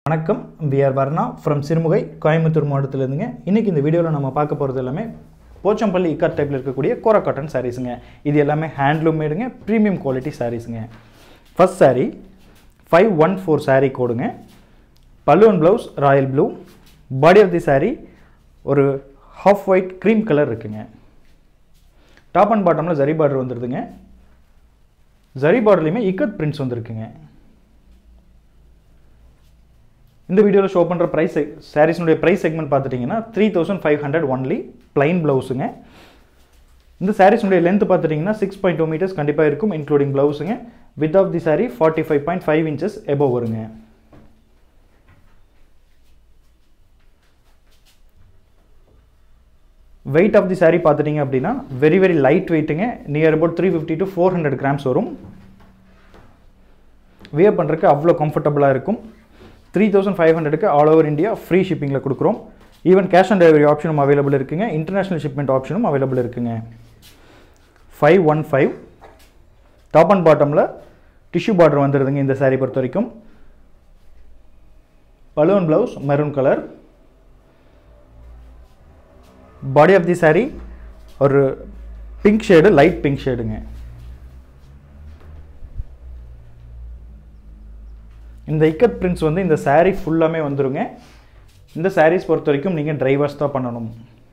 வணக்கம் we are Varna from Sirumugai Coimbatore மாவட்டத்திலேருந்துங்க இன்றைக்கி இந்த வீடியோவில் நம்ம பார்க்க போகிறது எல்லாமே போச்சம்பள்ளி இக்கார் டைப்பில் இருக்கக்கூடிய கோரா காட்டன் சாரீஸுங்க இது எல்லாமே ஹேண்ட்லூம் மேடுங்க ப்ரீமியம் குவாலிட்டி சாரீஸுங்க first saree five one four saree கோடுங்க பல்லுவன் blouse royal blue body of the saree ஒரு ஹாஃப் ஒயிட் க்ரீம் கலர் இருக்குங்க டாப் அண்ட் பாட்டமில் ஜரி பார்டர் வந்துடுதுங்க ஜரி பார்டர்லையுமே இக்கட் பிரிண்ட்ஸ் வந்திருக்குங்க இந்த வீடியோவில் ஷோ பண்ணுற ப்ரைஸ் சாரீஸினுடைய ப்ரைஸ் செக்மெண்ட் பார்த்துட்டிங்கன்னா three thousand five hundred only plain ப்ளவுஸுங்க இந்த சாரீஸினுடைய லென்த் பார்த்துட்டிங்கன்னா சிக்ஸ் பாயிண்ட் டூ மீட்டர்ஸ் கண்டிப்பாக இருக்கும் இன்க்ளூடிங் ப்ளவுஸுங்க with of the saree forty five point five inches above வருங்க வெயிட் ஆஃப் தி saree பார்த்துட்டிங்க அப்படின்னா வெரி வெரி லைட் வெயிட்டுங்க near about three fifty to four hundred grams வரும் வியர் பண்ணுறதுக்கு அவ்வளோ கம்ஃபர்டபுளாக இருக்கும் த்ரீ தௌசண்ட் ஃபைவ் ஹண்ட்ரடுக்கு ஆல் ஓவர் இந்தியா ஃப்ரீ ஷிப்பிங்கில் கொடுக்குறோம் ஈவன் கேஷ் ஆன் டெலிவரி ஆப்ஷனும் அவைலபிள் இருக்குங்க இன்டர்நேஷனல் ஷிப்மெண்ட் ஆப்ஷனும் அவைலபிள் இருக்குங்க five one five top and பாட்டமில் டிஷ்யூ பார்டர் வந்துடுதுங்க இந்த saree பொறுத்த வரைக்கும் balloon blouse maroon colour body of the saree ஒரு பிங்க் ஷேடு லைட் பிங்க் ஷேடுங்க இந்த இக்கட் பிரிண்ட்ஸ் வந்து இந்த saree ஃபுல்லாமே வந்துருங்க இந்த sarees பொறுத்த வரைக்கும் நீங்கள் டிரைவர்ஸ் தான் பண்ணணும்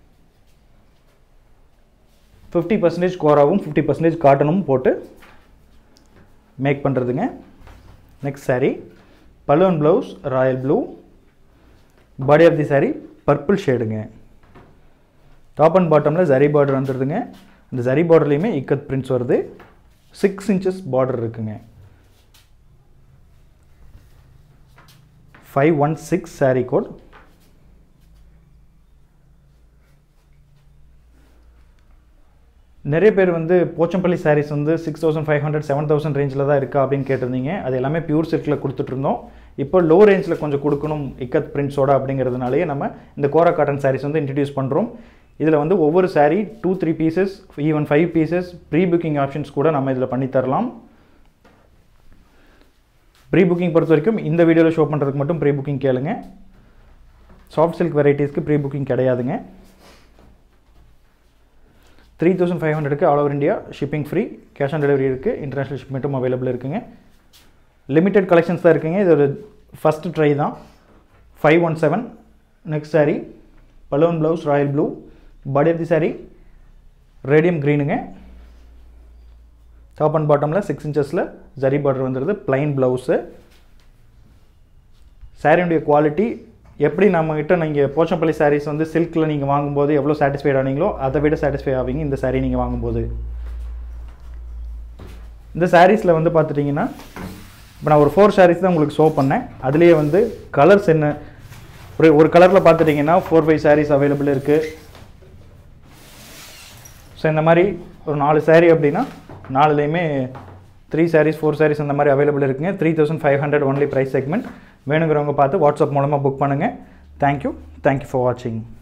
ஃபிஃப்டி பர்சன்டேஜ் கோராவும் ஃபிஃப்டி பர்சன்டேஜ் காட்டனும் போட்டு மேக் பண்ணுறதுங்க நெக்ஸ்ட் saree பலூன் blouse royal blue body of the saree purple ஷேடுங்க டாப் அண்ட் பாட்டமில் ஜரி பார்டர் வந்துடுதுங்க இந்த ஜரி பார்டர்லேயுமே இக்கத் பிரிண்ட்ஸ் வருது சிக்ஸ் இன்ச்சஸ் பார்டர் இருக்குங்க five one six saree code நிறைய பேர் வந்து போச்சம்பள்ளி sarees வந்து six thousand five hundred seven thousand ரேஞ்சில் தான் இருக்கா அப்படின்னு கேட்டிருந்தீங்க அது எல்லாமே பியூர் சில்கில் கொடுத்துட்ருந்தோம் இப்போ லோ ரேஞ்சில் கொஞ்சம் கொடுக்கணும் இக்கத் பிரிண்ட்ஸோட அப்படிங்கிறதுனாலேயே நம்ம இந்த கோரா காட்டன் sarees வந்து இன்ட்ரடியூஸ் பண்ணுறோம் இதில் வந்து ஒவ்வொரு saree two three pieces even five pieces pre booking options கூட நம்ம இதில் பண்ணி தரலாம் ப்ரீ புக்கிங் பொறுத்த வரைக்கும் இந்த வீடியோவில் ஷோ பண்ணுறதுக்கு மட்டும் ப்ரீ புக்கிங் கேளுங்க சாஃப்ட் சில்க் வெரைட்டிஸ்க்கு ப்ரீ புக்கிங் கிடையாதுங்க த்ரீ தௌசண்ட் ஃபைவ் ஹண்ட்ரடுக்கு all over India shipping free cash on delivery இருக்குது இன்டர்நேஷனல் ஷிப்மெண்ட்டும் அவைலபிள் இருக்குங்க லிமிடெட் கலெக்ஷன்ஸ் தான் இருக்குங்க இது ஒரு ஃபஸ்ட்டு ட்ரை தான் five one seven next saree பலூன் blouse royal blue body of the saree radium க்ரீனுங்க டாப் அண்ட் பாட்டமில் சிக்ஸ் இன்ச்சஸில் ஜரி பார்டர் வந்துடுது ப்ளைன் ப்ளவுஸு சாரியுடைய குவாலிட்டி எப்படி நம்மக்கிட்ட நீங்கள் போச்சம்பள்ளி சாரீஸ் வந்து சில்கில் நீங்கள் வாங்கும்போது எவ்வளோ சாட்டிஸ்ஃபைட் ஆனீங்களோ அதை விட சாட்டிஸ்ஃபை ஆவீங்க இந்த saree நீங்கள் வாங்கும்போது இந்த சாரீஸில் வந்து பார்த்துட்டிங்கன்னா இப்போ நான் ஒரு ஃபோர் சாரீஸ் தான் உங்களுக்கு ஷோ பண்ணேன் அதுலேயே வந்து கலர்ஸ் என்ன ஒரு ஒரு கலரில் பார்த்துட்டிங்கன்னா ஃபோர் ஃபைவ் சாரீஸ் அவைலபிள் இருக்குது ஸோ இந்த மாதிரி ஒரு நாலு saree அப்படின்னா நாலுலேயுமே த்ரீ sarees ஃபோர் sarees அந்த மாதிரி அவைலபிள் இருக்குங்க three thousand five hundred only price segment வேணுங்கிறவங்க பார்த்து வாட்ஸ்அப் மூலமாக புக் பண்ணுங்கள் தேங்க்யூ தேங்க்யூ ஃபார் வாட்சிங்